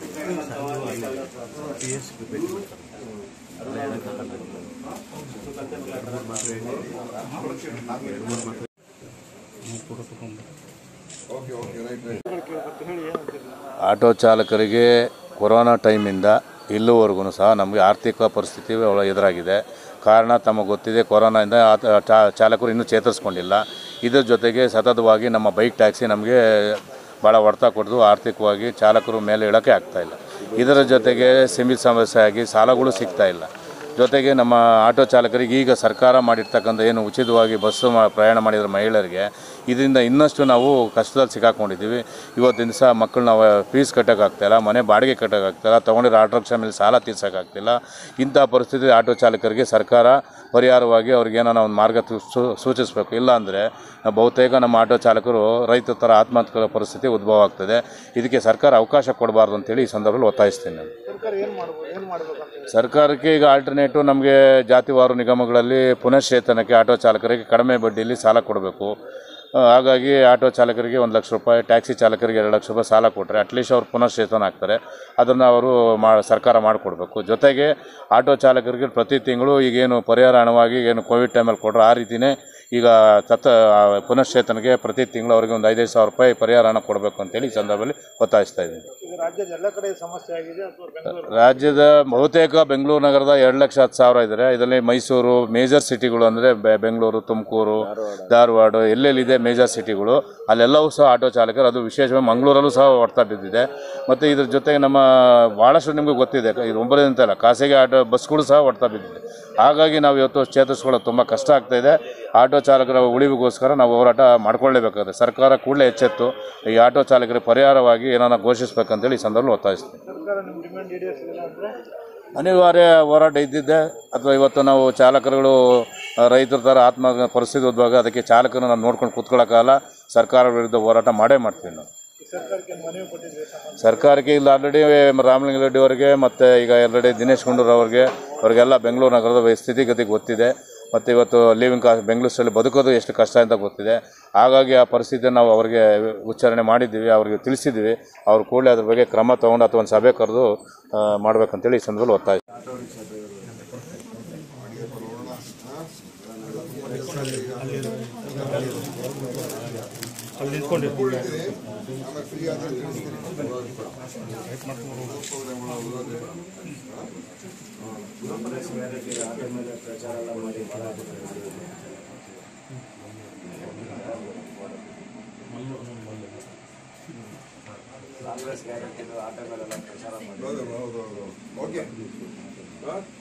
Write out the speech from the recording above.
P S ಭೇಟಿ ಮಾಡ್ತಾರೆ ಅಲ್ಲ ಹೇಳಕ್ಕಾಗಲ್ಲ. ಎರಡು ಮೂರು ಮಾತ್ರೆ ಹೇಳಿ ಎರಡು ಮೂರು ಮಾತ್ರೆ ನೀವು ಕೂಡ ತಗೊಂಡು ಆಟೋ ಚಾಲಕರಿಗೆ ಕೊರೋನಾ ಟೈಮಿಂದ ಇಲ್ಲಿವರೆಗೂ ಸಹ ನಮಗೆ ಆರ್ಥಿಕ ಪರಿಸ್ಥಿತಿ ಒಳ- ಎದುರಾಗಿದೆ ಕಾರಣ ತಮಗೆ ಗೊತ್ತಿದೆ ಕೊರೋನಾದಿಂದ ಆತ- ಚಾ- ಚಾಲಕರು ಇನ್ನೂ ಚೇತರಿಸ್ಕೊಂಡಿಲ್ಲ ಇದ್ರ ಜೊತೆಗೆ ಸತತವಾಗಿ ನಮ್ಮ ಬೈಕ್ ಟ್ಯಾಕ್ಸಿ ನಮಗೆ ಭಾಳ ಹೊಡೆತ ಕೊಡ್ದು ಆರ್ಥಿಕವಾಗಿ ಚಾಲಕರು ಮೇಲೆ ಇಳೋಕ್ಕೆ ಆಗ್ತಾಯಿಲ್ಲ ಇದರ ಜೊತೆಗೆ ಸಿಮಿಲ್ ಸಮಸ್ಯೆ ಆಗಿ ಸಾಲಗಳು ಸಿಗ್ತಾ ಇಲ್ಲ ಜೊತೆಗೆ ನಮ್ಮ ಆಟೋ ಚಾಲಕರಿಗೆ ಈಗ ಸರ್ಕಾರ ಮಾಡಿರ್ತಕ್ಕಂಥ ಏನು ಉಚಿತವಾಗಿ ಬಸ್ಸು ಮಾ ಪ್ರಯಾಣ ಮಾಡಿದ ಮಹಿಳೆಯರಿಗೆ ಇದರಿಂದ ಇನ್ನಷ್ಟು ನಾವು ಕಷ್ಟದಲ್ಲಿ ಸಿಕ್ಕಾಕೊಂಡಿದ್ದೀವಿ ಇವತ್ತಿನ ದಿವಸ ಮಕ್ಕಳು ನಾವು ಫೀಸ್ ಕಟ್ಟೋಕ್ಕಾಗ್ತಾಯಿಲ್ಲ ಮನೆ ಬಾಡಿಗೆ ಕಟ್ಟೋಕ್ಕಾಗ್ತಾಯಿಲ್ಲ ತೊಗೊಂಡಿರೋ ಆಟೋ ರಿಕ್ಷಾ ಮೇಲೆ ಸಾಲ ತೀರ್ಸೋಕ್ಕಾಗ್ತಿಲ್ಲ ಇಂಥ ಪರಿಸ್ಥಿತಿ ಆಟೋ ಚಾಲಕರಿಗೆ ಸರ್ಕಾರ ಪರಿಹಾರವಾಗಿ ಅವ್ರಿಗೆ ಏನೋ ಒಂದು ಮಾರ್ಗ ತು- ಸೂ- ಸೂಚಿಸಬೇಕು ಇಲ್ಲ ಅಂದರೆ ಬಹುತೇಕ ನಮ್ಮ ಆಟೋ ಚಾಲಕರು ರೈತರ ಥರ ಆತ್ಮಹತ್ಯೆ ಪರಿಸ್ಥಿತಿ ಉದ್ಭವ ಆಗ್ತದೆ ಇದಕ್ಕೆ ಸರ್ಕಾರ ಅವಕಾಶ ಕೊಡಬಾರ್ದು ಅಂತೇಳಿ ಈ ಸಂದರ್ಭದಲ್ಲಿ ಒತ್ತಾಯಿಸ್ತೀನಿ ನಾನು ಸರ್ಕಾರಕ್ಕೆ ಈಗ ಆಲ್ಟರ್ನೇಟು ನಮಗೆ ಜಾತಿವಾರು ನಿಗಮಗಳಲ್ಲಿ ಪುನಶ್ಚೇತನಕ್ಕೆ ಆಟೋ ಚಾಲಕರಿಗೆ ಕಡಿಮೆ ಬಡ್ಡಿಯಲ್ಲಿ ಸಾಲ ಕೊಡಬೇಕು ಆ, ಹಾಗಾಗಿ ಆಟೋ ಚಾಲಕರಿಗೆ ಒಂದು ಲಕ್ಷ ರೂಪಾಯಿ ಟ್ಯಾಕ್ಸಿ ಚಾಲಕರಿಗೆ ಎರಡು ಲಕ್ಷ ರೂಪಾಯಿ ಸಾಲ ಕೊಟ್ಟರೆ ಅಟ್ಲೀಸ್ಟ್ ಅವ್ರು ಪುನಶ್ಚೇತನ ಆಗ್ತಾರೆ ಅದನ್ನು ಅವರು ಮಾ ಸರ್ಕಾರ ಮಾಡಿಕೊಡ್ಬೇಕು ಜೊತೆಗೆ ಆಟೋ ಚಾಲಕರಿಗೆ ಪ್ರತಿ ತಿಂಗಳು ಈಗೇನು ಪರಿಹಾರ ಹಣವಾಗಿ ಏನು ಕೋವಿಡ್ ಟೈಮಲ್ಲಿ ಕೊಟ್ಟರು ಆ ರೀತಿಯೇ ಈಗ ತತ್ತ ಆ, ಪುನಶ್ಚೇತನಕ್ಕೆ ಪ್ರತಿ ತಿಂಗಳು ಅವರಿಗೆ ಒಂದು ಐದೈದು ಸಾವಿರ ರೂಪಾಯಿ ಪರಿಹಾರ ಹಣ ಕೊಡಬೇಕು ಅಂತೇಳಿ ಈ ಸಂದರ್ಭದಲ್ಲಿ ಒತ್ತಾಯಿಸ್ತಾ ಇದ್ದೀನಿ ಈಗ ರಾಜ್ಯದ ಎಲ್ಲ ಕಡೆ ಸಮಸ್ಯೆ ಆಗಿದೆ ಅಥವಾ ಬೆಂಗಳೂರು ರಾಜ್ಯದ ಬಹುತೇಕ ಬೆಂಗಳೂರು ನಗರದ ಎರಡು ಲಕ್ಷ ಹತ್ತು ಸಾವಿರ ಇದ್ದಾರೆ ಇದರಲ್ಲಿ ಮೈಸೂರು ಮೇಜರ್ ಸಿಟಿಗಳು ಅಂದರೆ ಬೆಂಗಳೂರು ತುಮಕೂರು ಧಾರವಾಡ ಎಲ್ಲೆಲ್ಲಿದೆ ಮೇಜರ್ ಸಿಟಿಗಳು ಅಲ್ಲೆಲ್ಲವೂ ಸಹ ಆಟೋ ಚಾಲಕರು ಅದು ವಿಶೇಷವಾಗಿ ಮಂಗಳೂರಲ್ಲೂ ಸಹ ಹೊಡ್ತಾ ಬಿದ್ದಿದೆ ಮತ್ತು ಇದ್ರ ಜೊತೆಗೆ ನಮ್ಮ ಭಾಳಷ್ಟು ನಿಮಗೆ ಗೊತ್ತಿದೆ ಇದು ಒಂಬರೇ ಅಂತಲ್ಲ ಖಾಸಗಿ ಆಟೋ ಬಸ್ಗಳು ಸಹ ಹೊಡ್ತಾ ಬಿದ್ದಿದೆ ಹಾಗಾಗಿ ನಾವು ಇವತ್ತು ಚೇತರಿಸ್ಕೊಳ್ಳೋದು ತುಂಬ ಕಷ್ಟ ಆಗ್ತಾಯಿದೆ ಆಟೋ ಚಾಲಕರ ಉಳಿವಿಗೋಸ್ಕರ ನಾವು ಹೋರಾಟ ಮಾಡ್ಕೊಳ್ಳೇಬೇಕಾಗುತ್ತೆ ಸರ್ಕಾರ ಕೂಡಲೇ ಎಚ್ಚೆತ್ತು ಈ ಆಟೋ ಚಾಲಕರಿಗೆ ಪರಿಹಾರವಾಗಿ ಏನಾರ ಘೋಷಿಸ್ಬೇಕಂತೇಳಿ ಈ ಸಂದರ್ಭದಲ್ಲಿ ಒತ್ತಾಯಿಸ್ತೀನಿ ಸರ್ಕಾರ ನಿಮ್ಮ ಡಿಮ್ಯಾಂಡ್ ಈಡೇರಿಸಿಲ್ಲ ಅಂದರೆ ಅನಿವಾರ್ಯ ಹೋರಾಟ ಇದ್ದಿದ್ದೆ ಅಥವಾ ಇವತ್ತು ನಾವು ಚಾಲಕರುಗಳು ಆ, ರೈತರ ಥರ ಆತ್ಮ ಪರಿಸ್ಥಿತಿ ಹೋದಾಗ ಅದಕ್ಕೆ ಚಾಲಕರನ್ನ ನಾವು ನೋಡ್ಕೊಂಡು ಕೂತ್ಕೊಳ್ಳೋಕ್ಕಲ್ಲ ಸರ್ಕಾರ ವಿರುದ್ಧ ಹೋರಾಟ ಮಾಡೇ ಮಾಡ್ತೀವಿ ನಾವು ಸರ್ಕಾರಕ್ಕೆ ಮನವಿ ಕೊಟ್ಟಿದ್ದೀವಿ ಸಂಬಂಧ ಸರ್ಕಾರಕ್ಕೆ ಇಲ್ಲಿ ಆಲ್ರೆಡಿ ರಾಮಲಿಂಗಾರೆಡ್ಡಿ ಅವರಿಗೆ ಮತ್ತು ಈಗ ಆಲ್ರೆಡಿ ದಿನೇಶ್ ಗುಂಡೂರಾವ್ ಅವ್ರಿಗೆ ಅವರಿಗೆಲ್ಲ ಬೆಂಗಳೂರು ನಗರದ ಸ್ಥಿತಿಗತಿ ಗೊತ್ತಿದೆ ಮತ್ತು ಇವತ್ತು ಲಿವಿಂಗ್ ಕಾ ಬೆಂಗಳೂರಲ್ಲಿ ಬದುಕೋದು ಎಷ್ಟು ಕಷ್ಟ ಅಂತ ಗೊತ್ತಿದೆ ಹಾಗಾಗಿ ಆ ಪರಿಸ್ಥಿತಿಯನ್ನು ನಾವು ಅವರಿಗೆ ಉಚ್ಚಾರಣೆ ಮಾಡಿದ್ದೀವಿ ಅವ್ರಿಗೆ ತಿಳಿಸಿದ್ದೀವಿ ಅವ್ರು ಕೂಡಲೇ ಅದ್ರ ಬಗ್ಗೆ ಕ್ರಮ ತೊಗೊಂಡು ಅಥವಾ ಒಂದು ಸಭೆ ಕರೆದು ಮಾಡಬೇಕಂತೇಳಿ ಈ ಸಂದರ್ಭದಲ್ಲಿ ಒತ್ತಾಯ ಅಲ್ಲಿ ನಿಂತ್ಕೊಂಡಿರ್ತೀವಿ ಹೌದು ಹೌದು ಹೌದು ಓಕೆ